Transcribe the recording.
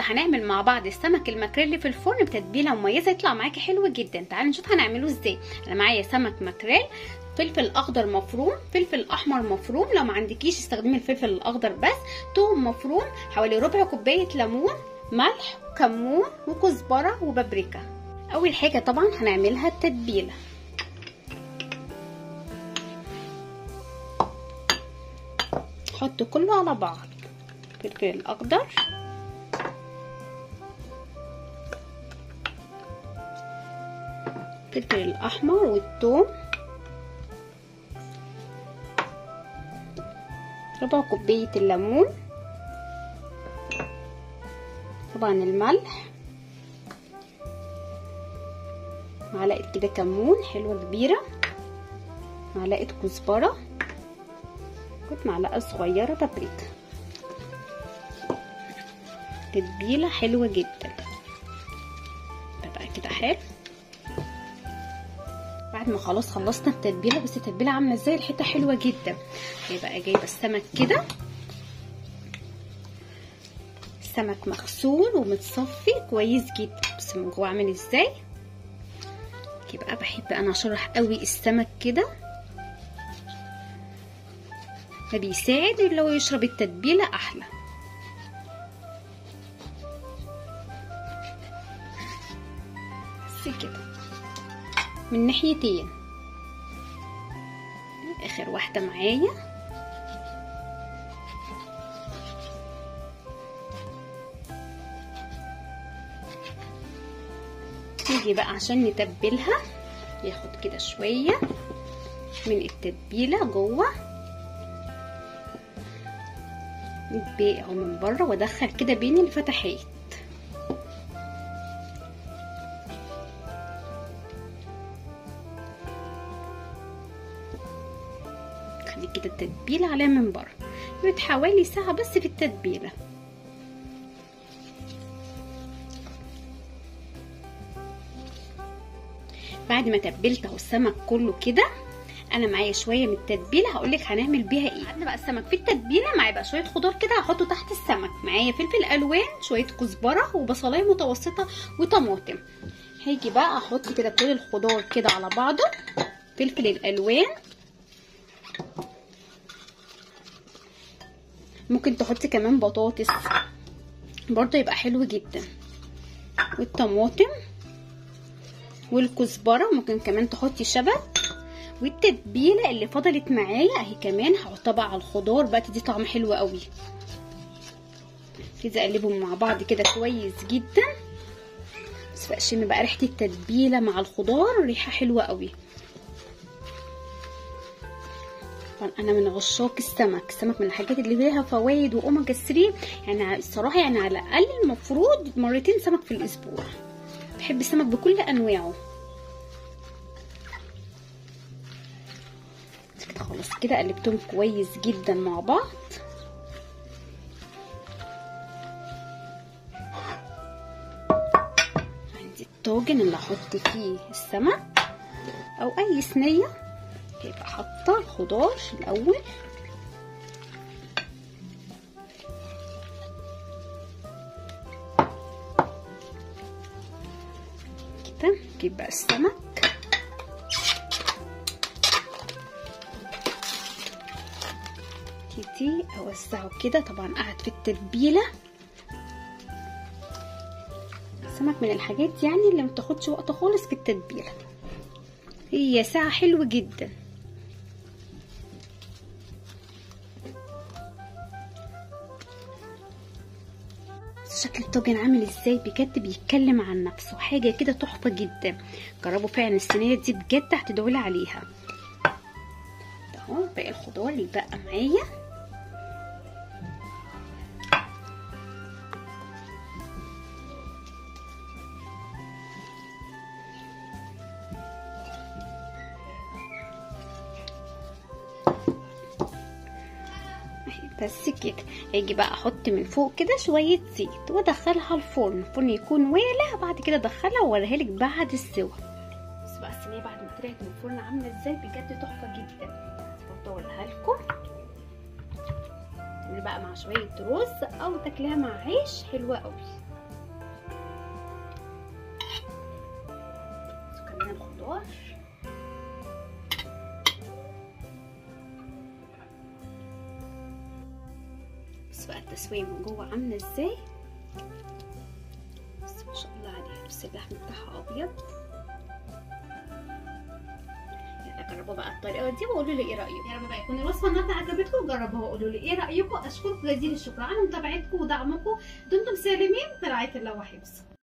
هنعمل مع بعض السمك الماكريل في الفرن بتتبيله مميزه يطلع معاكي حلو جدا تعالوا نشوف هنعمله ازاي انا معايا سمك ماكريل فلفل اخضر مفروم فلفل احمر مفروم لو ما عندكيش استخدمي الفلفل الاخضر بس توم مفروم حوالي ربع كوبايه ليمون ملح كمون وكزبره وبابريكا اول حاجه طبعا هنعملها التتبيله حط كله على بعض الفلفل الاخضر الفلفل الاحمر والثوم ربع كوبايه الليمون طبعا الملح معلقه كده كمون حلوه كبيره معلقه كزبره كنت معلقه صغيره بابريكا تتبيله حلوه جدا ده بقى كده حلو بعد ما خلاص خلصنا التتبيله بس التتبيله عامله ازاي ريحتها حلوه جدا هيبقى جايبه السمك كده السمك مغسول ومتصفي كويس جدا بس من جوه عامل ازاي يبقى بحب انا اشرح قوي السمك كده فبيساعد اللي هو يشرب التتبيله احلى بس كده من ناحيتين اخر واحده معايا نيجي بقى عشان نتبلها ياخد كده شويه من التتبيله جوه الباقي اهو من بره وادخل كده بين الفتحات خلي كده التتبيله عليها من بره يقعد حوالي ساعه بس في التتبيله بعد ما تبلت اهو السمك كله كده انا معايا شويه من التتبيله هقول لك هنعمل بيها ايه عندنا بقى السمك في التتبيله معايا بقى شويه خضار كده هحطه تحت السمك معايا فلفل الوان شويه كزبره وبصلايه متوسطه وطماطم هاجي بقى احط كده كل الخضار كده على بعضه فلفل الالوان ممكن تحطي كمان بطاطس برضه يبقى حلو جدا والطماطم والكزبره ممكن كمان تحطي شبت والتتبيله اللي فضلت معايا اهي كمان هحطها بقى على الخضار بقى تدي طعم حلو قوي كده اقلبهم مع بعض كده كويس جدا بس بقى شم بقى ريحه التتبيله مع الخضار ريحه حلوه قوي طبعا انا من عشاق السمك السمك من الحاجات اللي ليها فوائد واوميجا 3 يعني الصراحه يعني على الاقل المفروض مرتين سمك في الاسبوع بحب السمك بكل انواعه كده خلاص كده قلبتهم كويس جدا مع بعض عندي الطاجن اللي احط فيه السمك او اي صينيه يبقى حاطه الخضار الاول كده نجيب بقى السمك ابتدي اوزعه كده طبعا قعد في التتبيله السمك من الحاجات يعني اللي متاخدش وقت خالص في التتبيله هي ساعه حلوه جدا شكل الطاجن عامل ازاي بجد بيتكلم عن نفسه حاجه كده تحفه جدا جربوا فعلا الصينيه دي بجد هتدعوا لي عليها اهو باقي الخضار اللي بقى معايا بس كده اجي بقى احط من فوق كده شويه زيت وادخلها الفرن الفرن يكون والع بعد كده ادخلها واوريها لك بعد السوا بس بقى الصينيه بعد ما طلعت من الفرن عامله ازاي بجد تحفه جدا بطولها لكم تاكلي بقى مع شويه رز او تاكليها مع عيش حلوه قوي الخضار بس بقى التسويه من جوه عامله ازاي بس ما شاء الله عليها بس اللحم بتاعها ابيض يلا جربوا بقى الطريقه دي وقولوا لي ايه رايكم يا رب بقى يكون الوصفه النهارده عجبتكم جربوها وقولوا لي ايه رايكم اشكركم جزيل الشكر على متابعتكم ودعمكم دمتم سالمين في رعايه الله وحفظه